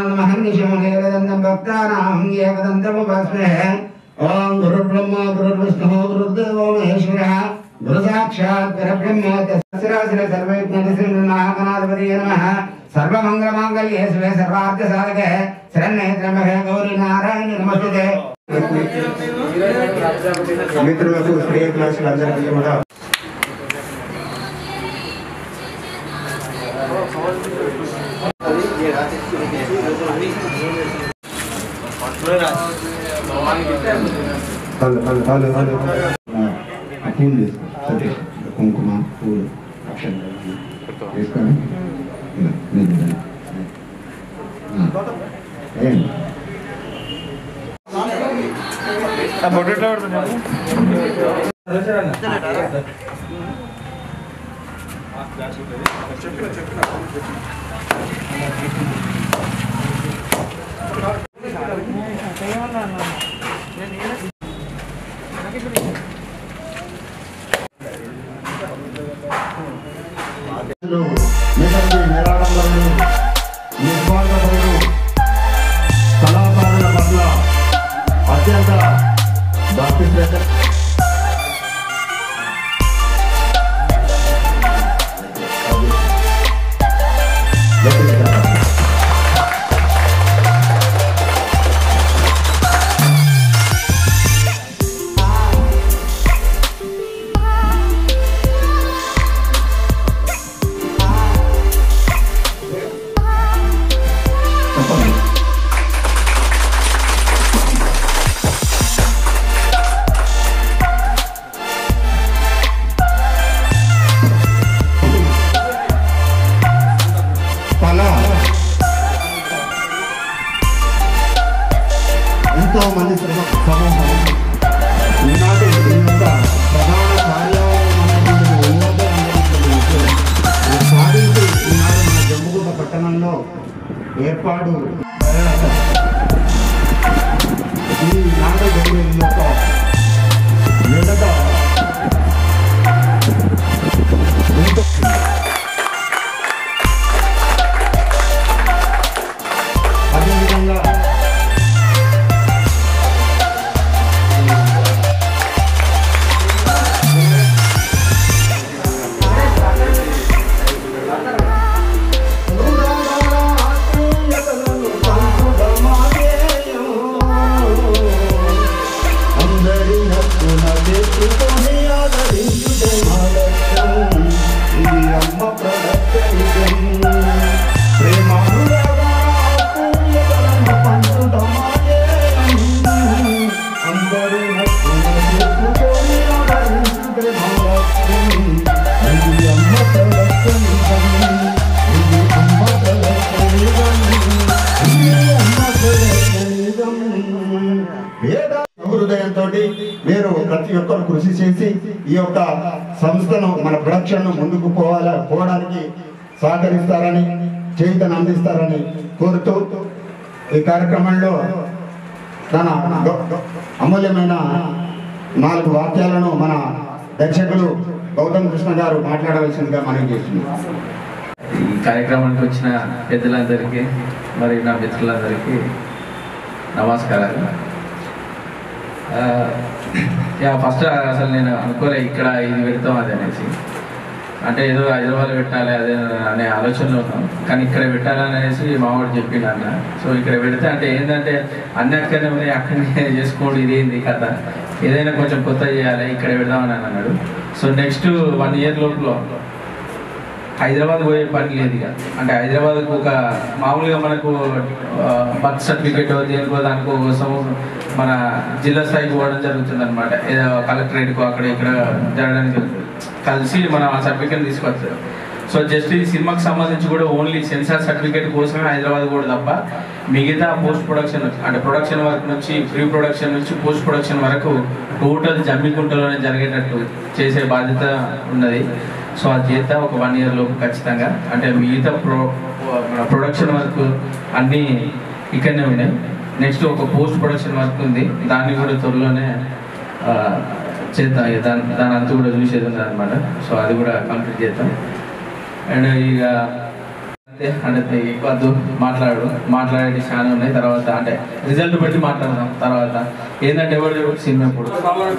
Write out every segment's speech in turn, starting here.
महर्निशमनेरदन्तं भक्तानां एकदन्तमुपास्महे ॐ गुरुर्ब्रह्मा गुरुर्विष्णुः गुरुर्देवो महेश्वरः गुरुसाक्षात् परब्रह्म तस्रासुर सर्वैज्ञानश्रीमहागणाधिपतये नमः सर्वमङ्गलमाङ्गल्ये शिवे सर्वार्थसाधके शरण्ये त्र्यम्बके गौरी नारायणि नमस्ते మిత్రులకు శ్రేయకులందరికీ కూడా హలో హలో హలో హలో ఆ పూలు తీసుకో సతీష్ కుంకుమ పూలు అక్షరం తీసుకొని ఇలా, మీరు ఇలా. ఆ. ఏం? మిగతా నిరాడంబరులు, నిస్వార్థపరులు, కళాకారుల పట్ల అత్యంత భక్తి శ్రద్ధ చెప్పండి కళ ఎంతో మంది శ్రమ సమూహం ఈనాటి ఈ యొక్క ప్రధాన కార్యాలయం అనేటువంటి యువత అందరికీ సాధించి ఈనాడు మన జమ్ముగుంట పట్టణంలో ఏర్పాటు ప్రయాసం. ఈ నాడు జరిగే ఈ యొక్క వేడుక ఎంతో అదేవిధంగా అందరి హక్కున తెచ్చుకొని ఆదరించుటే మా లక్ష్యం. ఇది అమ్మ ప్రదర్శనిజం. ప్రేమానురాగా ఆప్యాయతలను పంచుట మా ధ్యేయం. అందరి హక్కున తెచ్చుకొని ఆదరించుటే మా లక్ష్యం. ఇది అమ్మ ప్రదర్శనిజం. ఇది అమ్మ ప్రదర్శనిజం. ఇది అమ్మ ప్రదర్శనిజం. వేద హృదయంతో మీరు ప్రతి ఒక్కరు కృషి చేసి ఈ యొక్క సంస్థను మన ప్రొడక్షన్ ముందుకు పోవాల పోవడానికి సహకరిస్తారని చేతను అందిస్తారని కోరుతూ ఈ కార్యక్రమంలో తన గొ- అమూల్యమైన నాలుగు వాక్యాలను మన దర్శకులు గౌతమ్ కృష్ణ గారు మాట్లాడవలసిందిగా మనం చేస్తున్నాం ఈ కార్యక్రమానికి వచ్చిన పెద్దలందరికీ మరి నా మిత్రులందరికీ నమస్కారాలు ఆ, యా ఫస్ట్ అసలు నేను అనుకోలే ఇక్కడ ఇది పెడతాం అది అనేసి అంటే ఏదో హైదరాబాద్ పెట్టాలి అదే అనే ఆలోచనలో ఉన్నాం కానీ ఇక్కడ పెట్టాలనేసి మావాడు చెప్పిండు అన్న సో ఇక్కడ పెడితే అంటే ఏంటంటే అన్ని అక్కడనే ఉన్నాయి అక్కడనే చేసుకోండి ఇదేంది కథ ఏదైనా కొంచెం కొత్త చేయాలి ఇక్కడ పెడదామని అని అన్నాడు సో నెక్స్ట్ వన్ ఇయర్ లోపల హైదరాబాద్ పోయే పని లేదు ఇక అంటే హైదరాబాద్కు ఒక మామూలుగా మనకు బర్త్ సర్టిఫికేట్ దేనికో దానికో కోసం మన జిల్లా స్థాయికి పోవడం జరుగుతుంది అనమాట ఏదో కలెక్టరేట్కో అక్కడ ఇక్కడ జరగడానికి జరుగుతుంది కలిసి మనం ఆ సర్టిఫికేట్ తీసుకొచ్చారు సో జస్ట్ ఈ సినిమాకి సంబంధించి కూడా ఓన్లీ సెన్సార్ సర్టిఫికేట్ కోసమే హైదరాబాద్ కూడా తప్ప మిగతా పోస్ట్ ప్రొడక్షన్ అంటే ప్రొడక్షన్ వర్క్ నుంచి ప్రీ ప్రొడక్షన్ నుంచి పోస్ట్ ప్రొడక్షన్ వరకు టోటల్ జమ్మికుంటలోనే జరిగేటట్టు చేసే బాధ్యత ఉన్నది సో అది చేత ఒక వన్ ఇయర్ లోపు ఖచ్చితంగా అంటే మిగతా ప్రో మన ప్రొడక్షన్ వర్క్ అన్నీ ఇక్కడనే ఉన్నాయి నెక్స్ట్ ఒక పోస్ట్ ప్రొడక్షన్ వర్క్ ఉంది దాన్ని కూడా త్వరలోనే ఆ, చేద్దాం ఇక దాని దాని అంతా కూడా చూసేది ఉంది అనమాట సో అది కూడా కంప్లీట్ చేద్దాం అండ్ ఇక అంటే ఎక్కువ వద్దు మాట్లాడు మాట్లాడేది చాలా ఉన్నాయి తర్వాత అంటే రిజల్ట్ బట్టి మాట్లాడదాం తర్వాత ఏంటంటే ఎవరు ఎవరు సినిమా ఇప్పుడు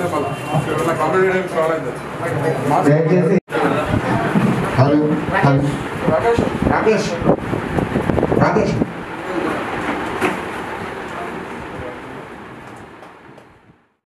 దయచేసి హలో హలో రాకేష్ రాకేష్